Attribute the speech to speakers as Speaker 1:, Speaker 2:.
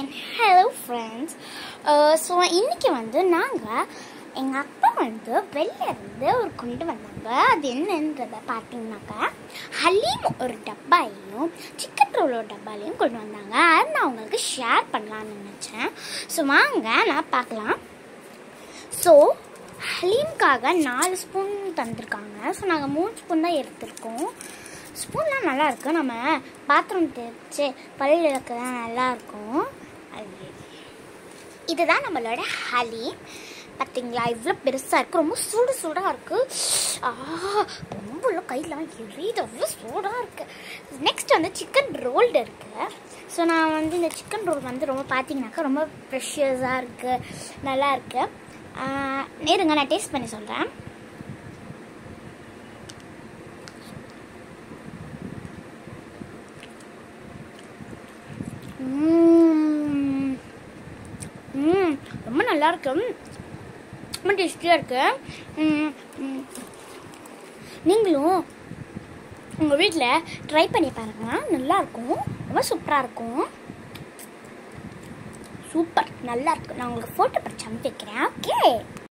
Speaker 1: And hello friends so இன்றைக்கி வந்து நாங்கள் எங்கள் அப்பா வந்து வெளில இருந்து ஒரு கொண்டு வந்தாங்க அது என்னன்றதை பார்த்தீங்கன்னாக்கா ஹலீம் ஒரு டப்பாலையும் சிக்கன் ரோல் ஒரு டப்பாலையும் கொண்டு வந்தாங்க அதை நான் உங்களுக்கு ஷேர் பண்ணலான்னு நினச்சேன் ஸோ வாங்க நான் பார்க்கலாம் ஸோ ஹலீம்காக நாலு ஸ்பூன் தந்திருக்காங்க ஸோ நாங்கள் மூணு ஸ்பூன் தான் எடுத்திருக்கோம் ஸ்பூன்லாம் நல்லா இருக்கு நம்ம பாத்ரூம் தேய்ச்சி பல்லு விளக்குலாம் நல்லா இருக்கும் அது இதுதான் நம்மளோட ஹலீம் பார்த்தீங்களா இவ்வளோ பெருசாக இருக்குது ரொம்ப சூடு சூடாக இருக்குது ஆ ரொம்ப கையெல்லாம் எரியுது அவ்வளோ சூடாக இருக்குது நெக்ஸ்ட் வந்து சிக்கன் ரோல்டு இருக்குது ஸோ நான் வந்து இந்த சிக்கன் ரோல் வந்து ரொம்ப பார்த்தீங்கன்னாக்கா ரொம்ப ப்ரெஷியஸாக இருக்குது நல்லா இருக்குது நேருங்க நான் டேஸ்ட் பண்ணி சொல்கிறேன் ம் ம் ரொம்ப நல்லா இருக்கு ரொம்ப டேஸ்டியாக இருக்கு ம், ம். நீங்களும் உங்கள் வீட்டில் ட்ரை பண்ணி பாருங்க நல்லா இருக்கும் ரொம்ப சூப்பராக இருக்கும் சூப்பர் நல்லா இருக்கு நான் உங்களுக்கு ஃபோட்டோ படிச்சு அனுப்பி வைக்கிறேன் ஓகே